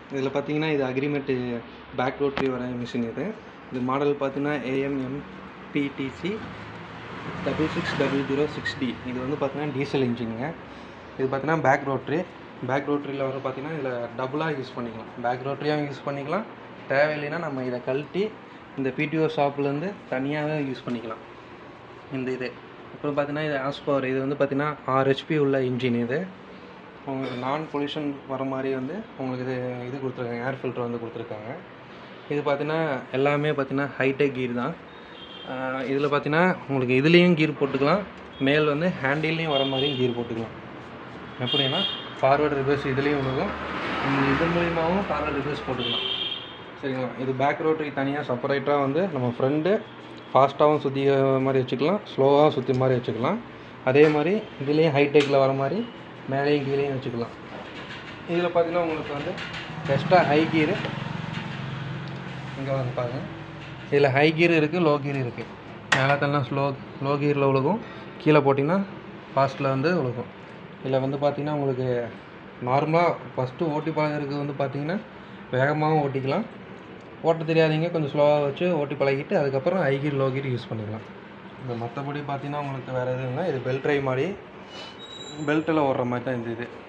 இதில் பார்த்தீங்கன்னா இது அக்ரிமெண்ட்டு பேக் ரோட்ரி வர மிஷின் இது இது மாடல் பார்த்தீங்கன்னா A M M P D C double six double zero six D இது வந்து பார்த்தீங்கன்னா டீசல் இன்ஜினுங்க இது பார்த்தீங்கன்னா பேக் ரோட்ரி பேக் ரோட்ரியில் வர பார்த்தீங்கன்னா இதில் டபுளாக யூஸ் பண்ணிக்கலாம் பேக் ரோட்ரியாகவும் யூஸ் பண்ணிக்கலாம் தேவையில்லைன்னா நம்ம இதை கழட்டி இந்த பிடிஓ ஷாப்லேருந்து தனியாகவே யூஸ் பண்ணிக்கலாம் இந்த இது அப்புறம் பார்த்தீங்கன்னா இது ஆஸ்பவர் இது வந்து பார்த்தீங்கன்னா ஆறு ஹெச்பி உள்ள இன்ஜின் இது உங்களுக்கு நான் பொல்யூஷன் வர மாதிரி வந்து உங்களுக்கு இது இது கொடுத்துருக்காங்க ஏர் ஃபில்டர் வந்து கொடுத்துருக்காங்க இது பார்த்தீங்கன்னா எல்லாமே பார்த்தீங்கன்னா ஹைடெக் கீர் தான் இதில் பார்த்தீங்கன்னா உங்களுக்கு இதுலேயும் கீர் போட்டுக்கலாம் மேல் வந்து ஹேண்டில்லையும் வர மாதிரியும் கீர் போட்டுக்கலாம் எப்படின்னா ஃபார்வர்டு ரிவர்ஸ் இதுலேயும் விழுகும் இந்த இது மூலியமாகவும் ஃபார்வர்டு ரிவர்ஸ் போட்டுக்கலாம் சரிங்களா இது பேக் ரோட்டரி தனியாக செப்பரேட்டாக வந்து நம்ம ஃப்ரண்ட்டு ஃபாஸ்ட்டாகவும் சுற்றி மாதிரி வச்சுக்கலாம் ஸ்லோவாகவும் சுற்றி மாதிரி வச்சுக்கலாம் அதே மாதிரி இதுலேயும் ஹைடெக்கில் வர மாதிரி மேலேயும் கீழேயும் வச்சுக்கலாம் இதில் பார்த்தீங்கன்னா உங்களுக்கு வந்து எக்ஸ்ட்ரா ஹை கீரு இங்கே வந்து பாருங்கள் இதில் ஹை கீர் இருக்குது லோ கீர் இருக்குது மேலே தள்ளலாம் ஸ்லோ லோ கீரில் விழுகும் கீழே போட்டிங்கன்னா ஃபாஸ்ட்டில் வந்து விழுகும் இதில் வந்து பார்த்திங்கன்னா உங்களுக்கு நார்மலாக ஃபஸ்ட்டு ஓட்டி பழகிறதுக்கு வந்து பார்த்திங்கன்னா வேகமாகவும் ஓட்டிக்கலாம் ஓட்ட தெரியாதீங்க கொஞ்சம் ஸ்லோவாக வச்சு ஓட்டி பழகிட்டு அதுக்கப்புறம் high gear low gear use பண்ணிக்கலாம் இந்த மற்றபடி பார்த்தீங்கன்னா உங்களுக்கு வேறு எதுவும் இல்லை இது பெல்ட் ட்ரை மாதிரி பெல்ட்டில் ஓடுற மாதிரி தான் இந்த இது